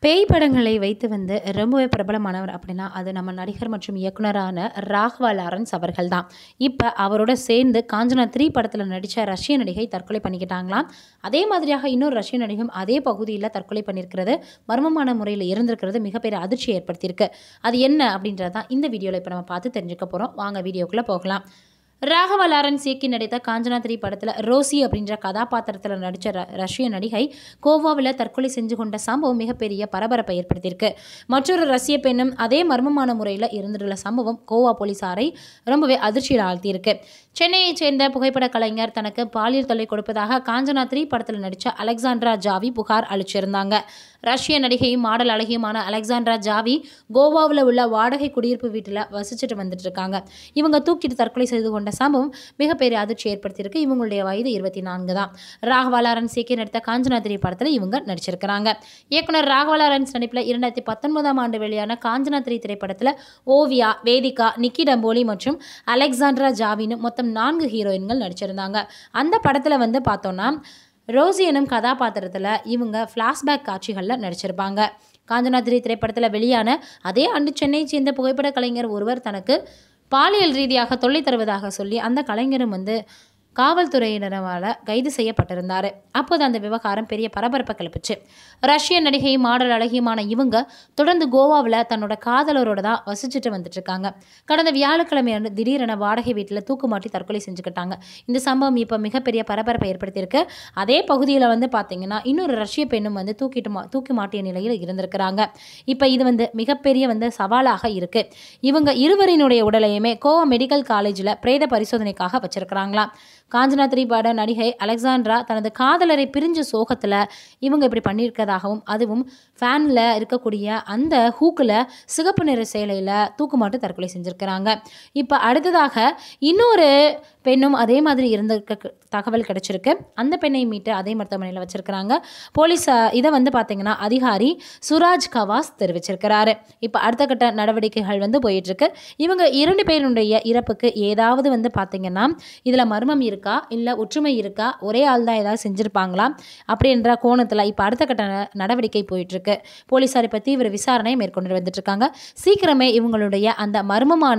பேய் படங்களை வைத்து வந்து ரொம்பவே பிரபலமானவர் அப்படின்னா அது நம்ம நடிகர் மற்றும் இயக்குனரான ராகவா லாரன்ஸ் அவர்கள் தான் இப்போ அவரோட சேர்ந்து காஞ்சனா த்ரீ படத்தில் நடித்த ரஷ்ய நடிகை தற்கொலை பண்ணிக்கிட்டாங்களாம் அதே மாதிரியாக இன்னொரு ரஷ்ய நடிகையும் அதே பகுதியில் தற்கொலை பண்ணியிருக்கிறது மர்மமான முறையில் இருந்திருக்கிறது மிகப்பெரிய அதிர்ச்சி ஏற்படுத்தியிருக்கு அது என்ன அப்படின்றது தான் இந்த வீடியோவில் இப்போ நம்ம பார்த்து தெரிஞ்சுக்க போகிறோம் வாங்க வீடியோக்குள்ளே போகலாம் ராகவ லாரன்ஸ் இயக்கி நடித்த காஞ்சனா த்ரீ படத்தில் ரோசி அப்படின்ற கதாபாத்திரத்தில் நடித்த ர ரஷ்ய நடிகை கோவாவில் தற்கொலை செஞ்சு கொண்ட சம்பவம் மிகப்பெரிய பரபரப்பை ஏற்படுத்தியிருக்கு மற்றொரு ரஷ்ய பெண்ணும் அதே மர்மமான முறையில் இருந்துள்ள சம்பவம் கோவா போலீசாரை ரொம்பவே அதிர்ச்சியில் ஆழ்த்தியிருக்கு சென்னையைச் சேர்ந்த புகைப்பட கலைஞர் தனக்கு பாலியல் தொல்லை கொடுப்பதாக காஞ்சனா த்ரீ படத்தில் நடித்த அலெக்சாண்ட்ரா ஜாவி புகார் அளிச்சிருந்தாங்க ரஷ்ய நடிகையும் மாடல் அழகியுமான அலெக்சாண்ட்ரா ஜாவி கோவாவில் உள்ள வாடகை குடியிருப்பு வீட்டில் வசிச்சுட்டு வந்துட்டு இருக்காங்க இவங்க தூக்கிட்டு தற்கொலை செய்து கொண்ட சம்பவம் மிகப்பெரிய அதிர்ச்சி ஏற்படுத்தியிருக்கு இவங்களுடைய வயது இருபத்தி நான்கு தான் ராகவா லாரன்ஸ் இயக்கி நடித்த காஞ்சனா த்ரீ படத்தில் இவங்க நடிச்சிருக்கிறாங்க இயக்குனர் ராகவா லாரன்ஸ் நடிப்பில் இரண்டாயிரத்தி பத்தொன்பதாம் ஆண்டு வெளியான காஞ்சனா த்ரீ திரைப்படத்தில் ஓவியா வேதிகா நிக்கி டம்போலி மற்றும் அலெக்சாண்ட்ரா ஜாவின்னு மொத்தம் நான்கு ஹீரோயின்கள் நடிச்சிருந்தாங்க அந்த படத்தில் வந்து பார்த்தோன்னா ரோசி எனும் கதாபாத்திரத்தில் இவங்க ஃப்ளாஷ்பேக் காட்சிகளில் நடிச்சிருப்பாங்க காஞ்சனாதிரி திரைப்படத்தில் வெளியான அதே ஆண்டு சென்னையை சேர்ந்த புகைப்பட கலைஞர் ஒருவர் தனக்கு பாலியல் ரீதியாக தொல்லை தருவதாக சொல்லி அந்த கலைஞரும் வந்து காவல்துறையினரால் கைது செய்யப்பட்டிருந்தார் அப்போது அந்த விவகாரம் பெரிய பரபரப்பை கிளப்பிச்சு ரஷ்ய நடிகை மாடல் அழகியமான இவங்க தொடர்ந்து கோவாவில் தன்னோட காதலரோட தான் வசிச்சுட்டு வந்துட்டு இருக்காங்க கடந்த வியாழக்கிழமை அன்று திடீரென வாடகை வீட்டில் தூக்கு மாட்டி தற்கொலை செஞ்சுக்கிட்டாங்க இந்த சம்பவம் இப்போ மிகப்பெரிய பரபரப்பை ஏற்படுத்தியிருக்கு அதே பகுதியில் வந்து பார்த்தீங்கன்னா இன்னொரு ரஷ்ய பெண்ணும் வந்து தூக்கிட்டு மா தூக்கி மாட்டிய நிலையில் இருந்திருக்கிறாங்க இப்போ இது வந்து மிகப்பெரிய வந்து சவாலாக இருக்கு இவங்க இருவரினுடைய உடலையுமே கோவா மெடிக்கல் காலேஜில் பிரேத பரிசோதனைக்காக வச்சிருக்கிறாங்களாம் காஞ்சனா திரிபாட நடிகை அலெக்சாண்ட்ரா தனது காதலரை பிரிஞ்ச சோகத்தில் இவங்க இப்படி பண்ணியிருக்கதாகவும் அதுவும் ஃபேனில் இருக்கக்கூடிய அந்த ஹூக்கில் சிகப்பு நிற சேலையில் தூக்குமாட்டு தற்கொலை செஞ்சுருக்கிறாங்க இப்போ அடுத்ததாக இன்னொரு பெண்ணும் அதே மாதிரி இருந்த க- தகவல் கிடைச்சிருக்கு அந்த பெண்ணை மீட்டு அதே மருத்துவமனையில் வச்சிருக்கிறாங்க போலீஸ் அஹ், இதை வந்து பார்த்தீங்கன்னா அதிகாரி சுராஜ் கவாஸ் தெரிவிச்சிருக்கிறாரு இப்போ அடுத்த கட்ட நடவடிக்கைகள் வந்து போயிட்டு இருக்கு இவங்க இரண்டு பேருடைய இறப்புக்கு ஏதாவது வந்து பார்த்தீங்கன்னா இதில் மர்மம் இருக்கா இல்லை ஒற்றுமை இருக்கா ஒரே ஆள் தான் ஏதாவது செஞ்சுருப்பாங்களா அப்படின்ற கோணத்தில் இப்போ அடுத்த கட்ட ந- நடவடிக்கை போயிட்டுருக்கு போலீஸார் இப்போ தீவிர விசாரணை மேற்கொண்டு வந்துட்டு இருக்காங்க சீக்கிரமே இவங்களுடைய அந்த மர்மமான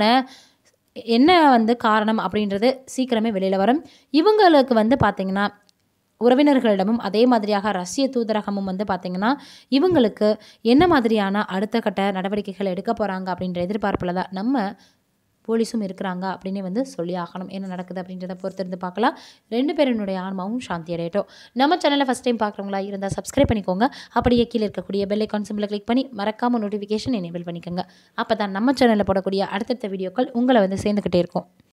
என்ன வந்து காரணம் அப்படின்றது சீக்கிரமே வெளியில் வரும் இவங்களுக்கு வந்து பார்த்திங்கன்னா உறவினர்களிடமும் அதே மாதிரியாக ரஷ்ய தூதரகமும் வந்து பார்த்திங்கன்னா இவங்களுக்கு என்ன மாதிரியான அடுத்த கட்ட நடவடிக்கைகள் எடுக்க போகிறாங்க அப்படின்ற எதிர்பார்ப்பில் தான் நம்ம போலீஸும் இருக்கிறாங்க அப்படின்னு வந்து சொல்லி ஆகணும் என்ன நடக்குது அப்படின்றத பொறுத்திருந்து பார்க்கலாம் ரெண்டு பேரினுடைய ஆன்மாவும் சாந்தி அடையட்டும் நம்ம சேனலை ஃபஸ்ட் டைம் பார்க்குறவங்களா இருந்தால் சப்ஸ்கிரைப் பண்ணிக்கோங்க அப்படியே கீழே இருக்கக்கூடிய பெல் ஐக்கான் சிம்பிளை கிளிக் பண்ணி மறக்காமல் நோட்டிஃபிகேஷன் எனேபிள் பண்ணிக்கோங்க அப்போ தான் நம்ம சேனலில் போடக்கூடிய அடுத்தடுத்த வீடியோக்கள் உங்களை வந்து சேர்ந்துக்கிட்டே இருக்கும்